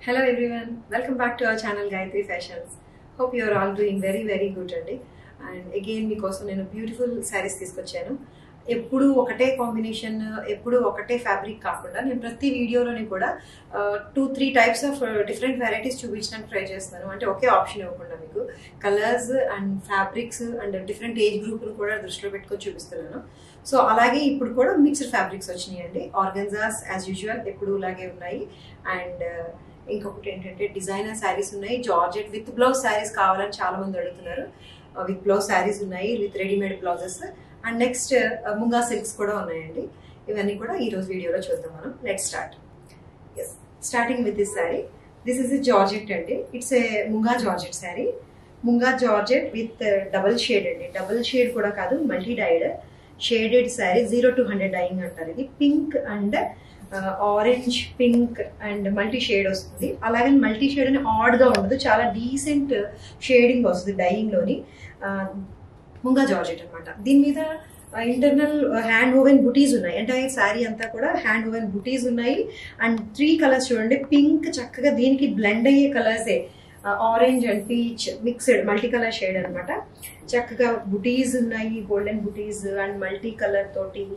Hello everyone, welcome back to our channel Gayatri Fashions. Hope you are all doing very very good అండి and again మీకోసం నేను beautiful saris తీసుకొచ్చాను ఎప్పుడు ఒకటే combination ఎప్పుడు ఒకటే ఫ్యాబ్రిక్ కాకుండా నేను ప్రతి వీడియోలోని కూడా two three types of different varieties చూపించడానికి ట్రై చేస్తాను అంటే ఒకే ఆప్షన్ ఇవ్వకుండా మీకు colours and fabrics and different age గ్రూప్ను కూడా దృష్టిలో పెట్టుకొని చూపిస్తున్నాను సో అలాగే ఇప్పుడు కూడా మిక్స్డ్ ఫ్యాబ్రిక్స్ వచ్చినాయండి ఆర్గన్జాస్ యాజ్ యూజువల్ ఎప్పుడు ఇలాగే ఉన్నాయి అండ్ ఇంకొకటి ఏంటంటే డిజైనర్ శారీస్ ఉన్నాయి జార్జెట్ విత్ బ్లౌజ్ శారీస్ కావాలని చాలా మంది అడుగుతున్నారు విత్ బ్లౌజ్ శారీస్ ఉన్నాయి with readymade blouses and next munga silks కూడా ఉన్నాయండి ఇవన్నీ కూడా ఈ రోజు వీడియోలో చూద్దాం మనం let start yes starting with this saree this is a georgette అండి it's a munga georgette saree munga georgette with double shade అండి డబుల్ షేడ్ కూడా కాదు multi dyed shaded saree zero to hundred dyeing అంటారు ఇది pink and orange pink and multi shade వస్తుంది అలాగే multi shade అని ఆడ్గా ఉండదు చాలా డీసెంట్ షేడింగ్ వస్తుంది డైయింగ్లోని ముంగా జార్జెట్ అనమాట దీని మీద ఇంటర్నల్ హ్యాండ్ ఓవెన్ బుటీస్ ఉన్నాయి అంటే శారీ అంతా కూడా హ్యాండ్ ఓవెన్ బుటీస్ ఉన్నాయి అండ్ త్రీ కలర్స్ చూడండి పింక్ చక్కగా దీనికి బ్లెండ్ అయ్యే కలర్సే orange and peach mixed multi colour shade అనమాట చక్కగా బుటీస్ ఉన్నాయి golden butis and multi colour తోటి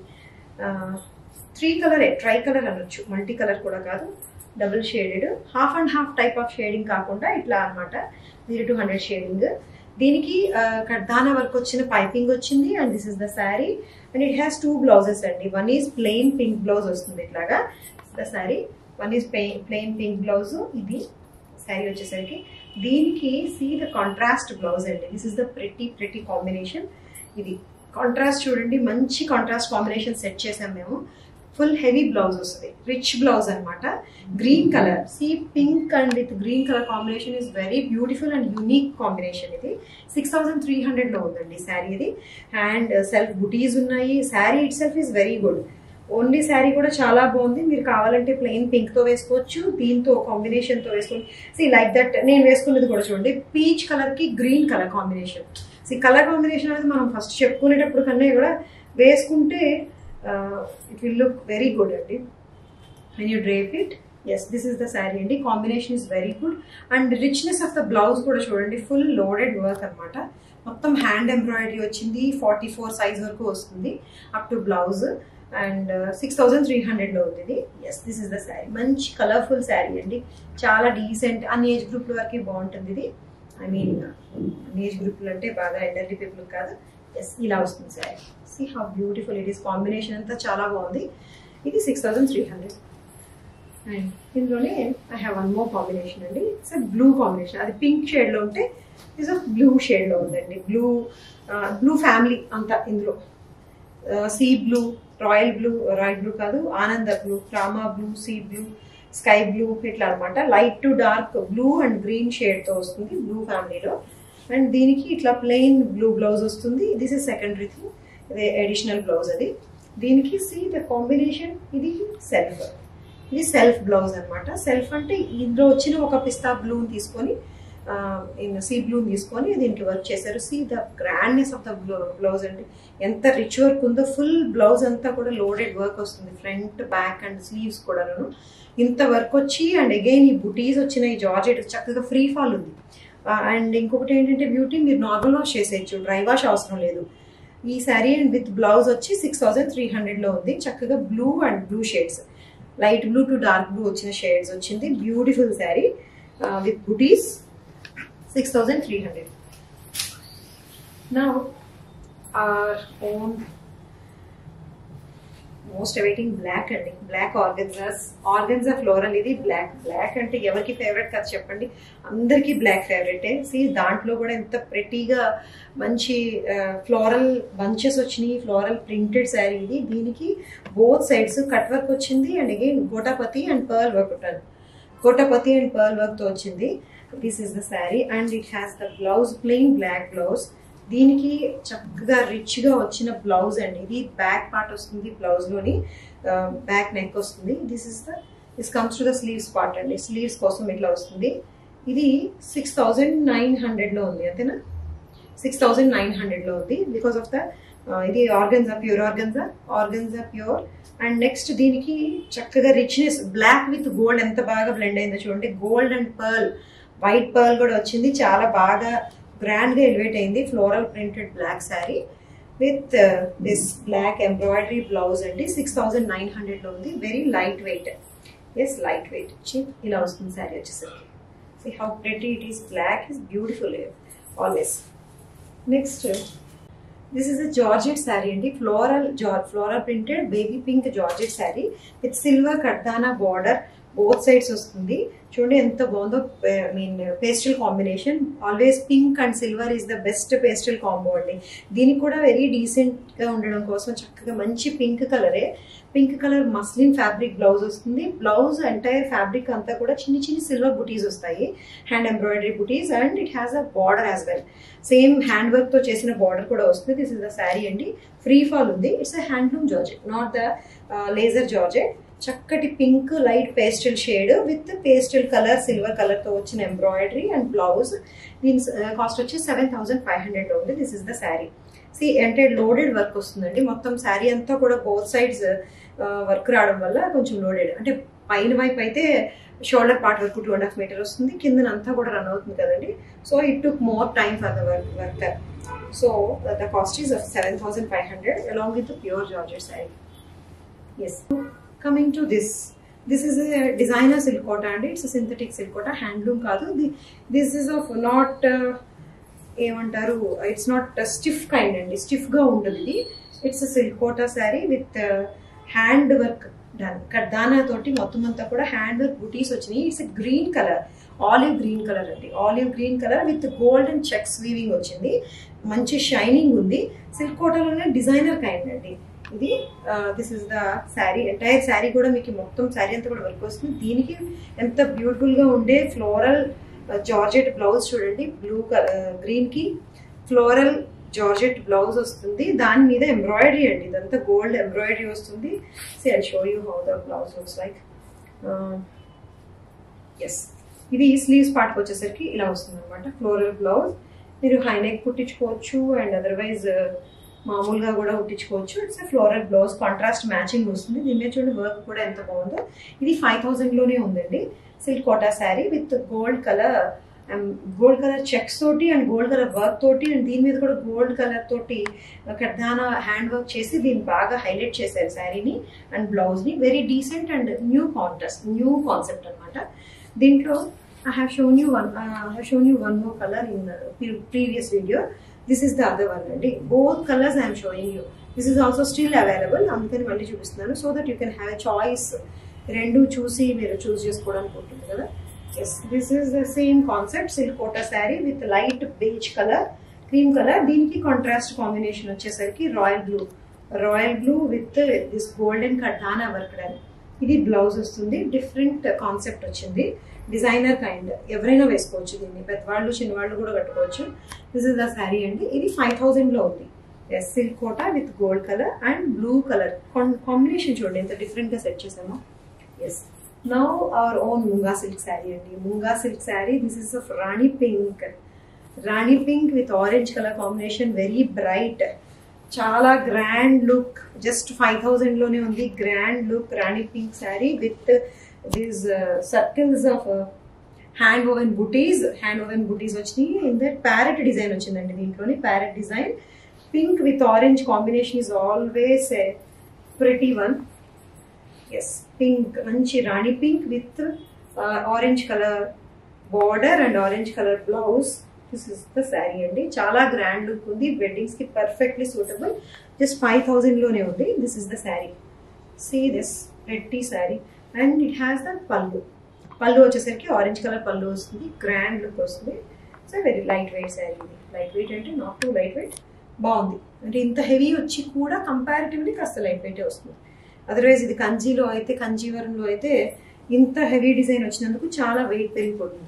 త్రీ కలరే ట్రై కలర్ అనొచ్చు మల్టీ కలర్ కూడా కాదు double shaded half and half type of shading కాకుండా ఇట్లా అనమాట జీరో టు హండ్రెడ్ షేడింగ్ దీనికి కర్దానా వర్క్ వచ్చిన పైపింగ్ వచ్చింది and this is the sari and it has two blouses అండి one is plain pink blouse వస్తుంది ఇట్లాగా the saree one is plain pink blouse ఇది శారీ వచ్చేసరికి దీనికి సీ ద కాంట్రాస్ట్ బ్లౌజ్ అండి this is the pretty pretty combination ఇది contrast చూడండి మంచి కాంట్రాస్ట్ కాంబినేషన్ సెట్ చేసాం మేము ఫుల్ హెవీ బ్లౌజ్ వస్తుంది రిచ్ బ్లౌజ్ అనమాట green colour see pink and with green colour combination is very beautiful and unique combination ఇది six thousand three హండ్రెడ్లో ఉందండి శారీ ఇది అండ్ సెల్ఫ్ బుటీస్ ఉన్నాయి saree itself is very good only saree కూడా చాలా బాగుంది మీరు కావాలంటే ప్లెయిన్ పింక్తో వేసుకోవచ్చు దీంతో కాంబినేషన్తో వేసుకోవచ్చు సి లైక్ దట్ నేను వేసుకున్నది కూడా చూడండి పీచ్ కలర్కి green colour combination see colour combination అనేది మనం ఫస్ట్ చెప్పుకునేటప్పుడు కన్నా కూడా వేసుకుంటే it will look very good అండి when you drape it yes this is the sari అండి combination is very good and richness of the blouse కూడా చూడండి ఫుల్ లోడెడ్ వర్క్ అనమాట మొత్తం హ్యాండ్ ఎంబ్రాయిడరీ వచ్చింది ఫార్టీ ఫోర్ సైజ్ వరకు వస్తుంది up to blouse and six thousand three హండ్రెడ్లో ఉంది ఇది yes this is the saree మంచి కలర్ఫుల్ శారీ అండి చాలా డీసెంట్ అన్ని ఏజ్ గ్రూప్ వరకు బాగుంటుంది ఇది ఐ మీన్ అన్ని ఏజ్ గ్రూప్లు అంటే బాగా ఎల్డర్లీ పీపుల్ కాదు ఎస్ ఇలా వస్తుంది saree see how beautiful it is combination అంతా చాలా బాగుంది ఇది six thousand three hundred and ఇందులోనే I have one more combination అండి ఇట్స్ బ్లూ కాంబినేషన్ అది పింక్ షేడ్లో ఉంటే ఇట్స్ బ్లూ షేడ్లో ఉందండి బ్లూ బ్లూ ఫ్యామిలీ అంతా ఇందులో see blue royal blue royal blue కాదు Ananda blue Rama blue see blue sky blue ఇట్లా అనమాట light to dark blue and green షేడ్తో వస్తుంది బ్లూ ఫ్యామిలీలో అండ్ దీనికి ఇట్లా ప్లెయిన్ బ్లూ బ్లౌజ్ వస్తుంది దిస్ ఇస్ సెకండరీ థింగ్ ఇది అడిషనల్ బ్లౌజ్ అది దీనికి సి ద కాంబినేషన్ ఇది సెల్ఫ్ ఇది సెల్ఫ్ బ్లౌజ్ అనమాట సెల్ఫ్ అంటే ఇందులో వచ్చిన ఒక పిస్తా బ్లూని తీసుకొని సీ బ్లూ తీసుకొని దీంట్లో వర్క్ చేశారు see the grandness of the blouse అండి ఎంత రిచ్ వర్క్ ఉందో ఫుల్ బ్లౌజ్ అంతా కూడా లోడెడ్ వర్క్ వస్తుంది ఫ్రంట్ బ్యాక్ అండ్ స్లీవ్స్ కూడాను ఇంత వర్క్ వచ్చి అండ్ అగైన్ ఈ బుటీస్ వచ్చిన ఈ జార్జెట్ చక్కగా ఫ్రీ ఫాల్ ఉంది అండ్ ఇంకొకటి ఏంటంటే బ్యూటీ మీరు నార్మల్ వాష్ చేసేయచ్చు డ్రై వాష్ అవసరం లేదు ఈ శారీ విత్ బ్లౌజ్ వచ్చి సిక్స్ థౌసండ్ త్రీ హండ్రెడ్లో ఉంది చక్కగా blue and blue shades light blue to dark blue వచ్చిన షేడ్స్ వచ్చింది బ్యూటిఫుల్ శారీ విత్ బుటీస్ సిక్స్ థౌసండ్ త్రీ హండ్రెడ్ నా our own most awaiting black అండి బ్లాక్ ఆర్గన్జాస్ ఆర్గన్జా ఫ్లోరల్ ఇది బ్లాక్ బ్లాక్ అంటే ఎవరికి ఫేవరెట్ కాదు చెప్పండి అందరికీ బ్లాక్ ఫేవరెటే సి దాంట్లో కూడా ఎంత ప్రెటీగా మంచి ఫ్లోరల్ బంచెస్ వచ్చినాయి ఫ్లోరల్ ప్రింటెడ్ శారీ ఇది దీనికి బోత్ సైడ్స్ కట్ వర్క్ వచ్చింది and again gota patti and pearl work ఉంటాను గోటాపతి అండ్ పర్ల్ వర్క్తో వచ్చింది this is the sari and it has the blouse plain black blouse దీనికి చక్కగా రిచ్గా వచ్చిన బ్లౌజ్ అండి ఇది బ్యాక్ పార్ట్ వస్తుంది బ్లౌజ్లోని బ్యాక్ నెక్ వస్తుంది this is the this comes to the sleeves part అండి స్లీవ్స్ కోసం ఇట్లా వస్తుంది ఇది సిక్స్ థౌజండ్ నైన్ హండ్రెడ్లో ఉంది అంతేనా సిక్స్ థౌజండ్ నైన్ హండ్రెడ్లో ఉంది బికాస్ ఆఫ్ ద ఇది organza pure organza organza pure and next దీనికి చక్కగా రిచ్నెస్ బ్లాక్ విత్ గోల్డ్ ఎంత బాగా బ్లెండ్ అయిందో చూడండి gold and pearl white pearl కూడా వచ్చింది చాలా బాగా గ్రాండ్ గా ఎలివేట్ అయింది floral printed black sari with this black embroidery blouse అండి సిక్స్ థౌజండ్ నైన్ హండ్రెడ్ లో ఉంది very light weight yes light weight cheap ఇలా వస్తుంది శారీ వచ్చేసరికి see how pretty it is black is beautiful always next this is a georgette sari అండి floral జార్ floral printed baby pink georgette sari with silver కడ్దానా border both sides వస్తుంది చూడండి ఎంత బాగుందో I mean pastel combination always pink and silver is the best pastel combo అండి దీనికి కూడా very decent గా ఉండడం కోసం చక్కగా మంచి పింక్ కలరే pink colour muslin fabric blouse వస్తుంది బ్లౌజ్ ఎంటైర్ ఫ్యాబ్రిక్ అంతా కూడా చిన్ని చిన్ని సిల్వర్ బుటీస్ వస్తాయి హ్యాండ్ ఎంబ్రాయిడరీ బుటీస్ and it has a border as well same hand work తో చేసిన బార్డర్ కూడా వస్తుంది దిస్ ఇస్ ద శారీ అండి ఫ్రీ ఫాల్ ఉంది it's a handloom georgette not the laser georgette చక్కటి pink light pastel shade with pastel colour silver colour తో వచ్చిన embroidery and blouse దీని కాస్ట్ వచ్చి సెవెన్ థౌసండ్ ఫైవ్ హండ్రెడ్ లో ఉంది this is the sari see అంటే loaded work వస్తుందండి మొత్తం శారీ అంతా కూడా బోత్ సైడ్స్ వర్క్ రావడం వల్ల కొంచెం లోడెడ్ అంటే పైన వైపు అయితే షోల్డర్ పార్ట్ వరకు టూ అండ్ హాఫ్ మీటర్ వస్తుంది కింద అంతా కూడా రన్ అవుతుంది కదండి so it took more time for the work worker so the cost is seven thousand five hundred along with pure georgette sari yes coming to this this is designer silk Kota అండి it's synthetic silk Kota handloom కాదు this is of not ఏమంటారు it's not stiff kind అండి stiff గా ఉండదు ఇది it's silk Kota sari with hand work done కడ్దానా తోటి మొత్తం అంతా కూడా హ్యాండ్ వర్క్ బుటీస్ వచ్చినాయి it's green colour olive green colour అండి olive green colour with gold and checks weaving వచ్చింది మంచి షైనింగ్ ఉంది సిల్క్ కోటాలోనే డిజైనర్ కైండ్ అండి ఇది this is the sari entire sari కూడా మీకు మొత్తం శారీ అంతా కూడా వర్క్ వస్తుంది దీనికి ఎంత బ్యూటిఫుల్ గా ఉండే ఫ్లోరల్ జార్జెట్ బ్లౌజ్ చూడండి బ్లూ కలర్ గ్రీన్ కి ఫ్లోరల్ జార్జెట్ బ్లౌజ్ వస్తుంది దాని మీద ఎంబ్రాయిడరీ అండి ఇదంతా గోల్డ్ ఎంబ్రాయిడరీ వస్తుంది see I show you how the blouse looks like yes ఇది స్లీవ్స్ పార్ట్కి వచ్చేసరికి ఇలా వస్తుంది అనమాట ఫ్లోరల్ బ్లౌజ్ మీరు హైనెక్ కుట్టించుకోవచ్చు అండ్ అదర్వైజ్ మామూలుగా కూడా కుట్టించుకోవచ్చు it's floral blouse contrast matching వస్తుంది దీని మీద చూడండి వర్క్ కూడా ఎంత బాగుందో ఇది ఫైవ్ థౌసండ్లోనే ఉందండి silk Kota sari with gold colour gold colour checks తోటి అండ్ గోల్డ్ కలర్ వర్క్ తోటి అండ్ దీని మీద కూడా గోల్డ్ కలర్ తోటి కర్దాన హ్యాండ్ వర్క్ చేసి దీన్ని బాగా హైలైట్ చేశారు శారీని అండ్ బ్లౌజ్ ని very decent and new contrast new concept అనమాట దీంట్లో I have shown you one I have shown you one more colour in previous video this is the other one అండి both colours I'm showing you this is also still available అందుకని మళ్ళీ చూపిస్తున్నాను so that you can have a choice రెండు చూసి మీరు choose చేసుకోవడానికి ఉంటుంది కదా yes this is the same concept silk Kota sari with light beige colour cream colour దీనికి కాంట్రాస్ట్ కాంబినేషన్ వచ్చేసరికి royal blue royal blue with this golden కటానా వర్క్ అని ఇది బ్లౌజ్ వస్తుంది డిఫరెంట్ కాన్సెప్ట్ వచ్చింది డిజైనర్ కైండ్ ఎవరైనా వేసుకోవచ్చు దీన్ని పెద్దవాళ్ళు చిన్నవాళ్ళు కూడా కట్టుకోవచ్చు దిస్ ఇస్ ద శారీ అండి ఇది ఫైవ్ థౌజండ్ లో ఉంది yes silk Kota with gold colour and blue colour combination చూడండి ఎంత డిఫరెంట్ గా సెట్ చేసామో yes now our own munga silk sari అండి munga silk sari this is of rani pink rani pink with orange colour combination very bright చాలా grand look just five thousand లోనే ఉంది grand look rani pink sari with these circles of hand woven బుటీస్ hand woven బుటీస్ వచ్చినాయి in that parrot design వచ్చిందండి దీంట్లోని parrot design pink with orange combination is always pretty one yes pink మంచి rani pink with orange colour border and orange colour blouse this is the sari అండి చాలా grand look ఉంది weddings కి perfectly suitable just five thousand లోనే ఉంది this is the sari see this రెడ్టీ sari and it has the pallu పళ్ళు వచ్చేసరికి ఆరెంజ్ కలర్ పళ్ళు వస్తుంది గ్రాండ్ లుక్ వస్తుంది so very light wait sari ఇది లైట్ వెయిట్ అంటే నాట్ టూ లైట్ వెయిట్ బాగుంది అంటే ఇంత హెవీ వచ్చి కూడా కంపారిటివ్లీ కాస్త లైట్ వెయిటే వస్తుంది అదర్వైజ్ ఇది కంజీలో అయితే కంజీవరంలో అయితే ఇంత హెవీ డిజైన్ వచ్చినందుకు చాలా వెయిట్ పెరిగిపోతుంది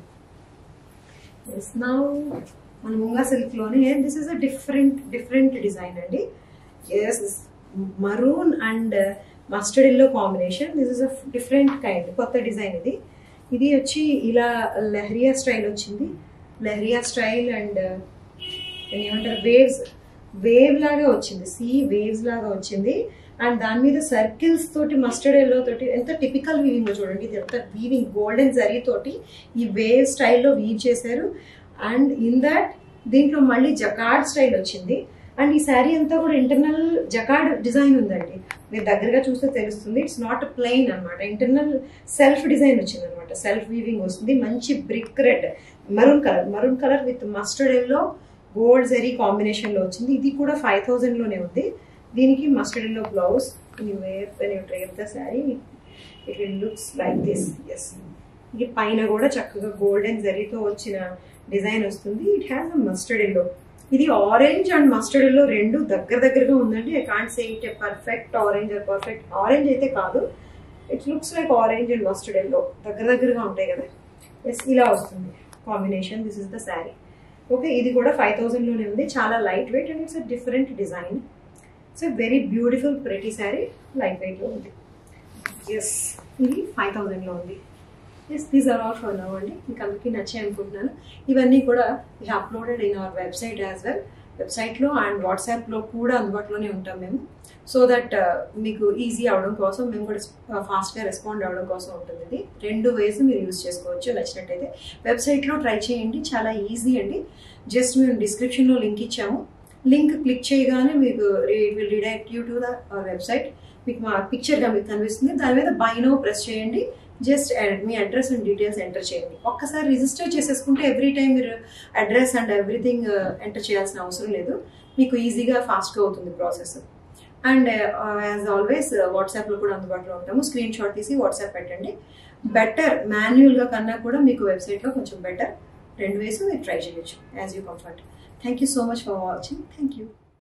నౌ మన ముంగా సిల్క్ లోనే this is a different different design అండి yes maroon and mustard yellow combination this is a different kind కొత్త డిజైన్ ఇది ఇది వచ్చి ఇలా లెహరియా స్టైల్ వచ్చింది లెహరియా స్టైల్ అండ్ ఏమంటారు వేవ్స్ వేవ్ లాగా వచ్చింది సీ వేవ్స్ లాగా వచ్చింది అండ్ దాని మీద సర్కిల్స్ తోటి మస్టర్డ్ ఎల్లో తోటి ఎంత టిపికల్ వీవింగ్ చూడండి ఇది ఎంత వీవింగ్ గోల్డెన్ జరీ తోటి ఈ వేవ్ స్టైల్లో వీవ్ చేశారు అండ్ ఇన్ దట్ దీంట్లో మళ్ళీ జకార్డ్ స్టైల్ వచ్చింది అండ్ ఈ శారీ అంతా కూడా ఇంటర్నల్ జకార్డ్ డిజైన్ ఉందండి మీరు దగ్గరగా చూస్తే తెలుస్తుంది ఇట్స్ నాట్ ప్లెయిన్ అనమాట ఇంటర్నల్ సెల్ఫ్ డిజైన్ వచ్చింది అనమాట సెల్ఫ్ వీవింగ్ వస్తుంది మంచి brick red maroon colour maroon colour with mustard yellow gold zari combination లో వచ్చింది ఇది కూడా ఫైవ్ థౌజండ్ లోనే ఉంది దీనికి mustard yellow blouse you wear when you drape the sari it will looks like this yes ఇది పైన కూడా చక్కగా గోల్డెన్ జరీతో వచ్చిన డిజైన్ వస్తుంది it has a mustard yellow ఇది ఆరెంజ్ అండ్ మస్టర్డ్ ఎల్లో రెండు దగ్గర దగ్గరగా ఉందండి I can't say it perfect orange or perfect orange అయితే కాదు it looks like orange and mustard yellow దగ్గర దగ్గరగా ఉంటాయి కదా ఎస్ ఇలా వస్తుంది combination this is the sari okay ఇది కూడా ఫైవ్ థౌజండ్లోనే ఉంది చాలా light weight and it's a different design it's a very beautiful pretty sari light వెయిట్లో ఉంది ఎస్ ఇది ఫైవ్ థౌజండ్లో ఉంది yes these are all for now అండి మీకు అందరికీ నచ్చాయి అనుకుంటున్నాను ఇవన్నీ కూడా we uploaded in our website as well వెబ్సైట్లో అండ్ వాట్సాప్లో కూడా అందుబాటులోనే ఉంటాం మేము సో దట్ మీకు ఈజీ అవడం కోసం మేము కూడా ఫాస్ట్గా రెస్పాండ్ అవ్వడం కోసం ఉంటుంది ఇది రెండు వేస్ మీరు యూజ్ చేసుకోవచ్చు నచ్చినట్టయితే వెబ్సైట్లో ట్రై చేయండి చాలా ఈజీ అండి జస్ట్ మేము డిస్క్రిప్షన్లో లింక్ ఇచ్చాము లింక్ క్లిక్ చేయగానే మీకు it will redirect you to the website మీకు మా పిక్చర్గా మీకు కనిపిస్తుంది దాని మీద బైనో ప్రెస్ చేయండి జస్ట్ మీ అడ్రస్ అండ్ డీటెయిల్స్ ఎంటర్ చేయండి ఒక్కసారి రిజిస్టర్ చేసేసుకుంటే ఎవ్రీ టైం మీరు అడ్రస్ అండ్ ఎవ్రీథింగ్ ఎంటర్ చేయాల్సిన అవసరం లేదు మీకు ఈజీగా ఫాస్ట్గా అవుతుంది ప్రాసెస్ అండ్ యాజ్ ఆల్వేస్ వాట్సాప్లో కూడా అందుబాటులో ఉంటాము స్క్రీన్ షాట్ తీసి వాట్సాప్ పెట్టండి బెటర్ మాన్యువల్గా కన్నా కూడా మీకు వెబ్సైట్లో కొంచెం బెటర్ రెండు వేసి మీరు ట్రై చేయొచ్చు as you comfort thank you so much for watching thank you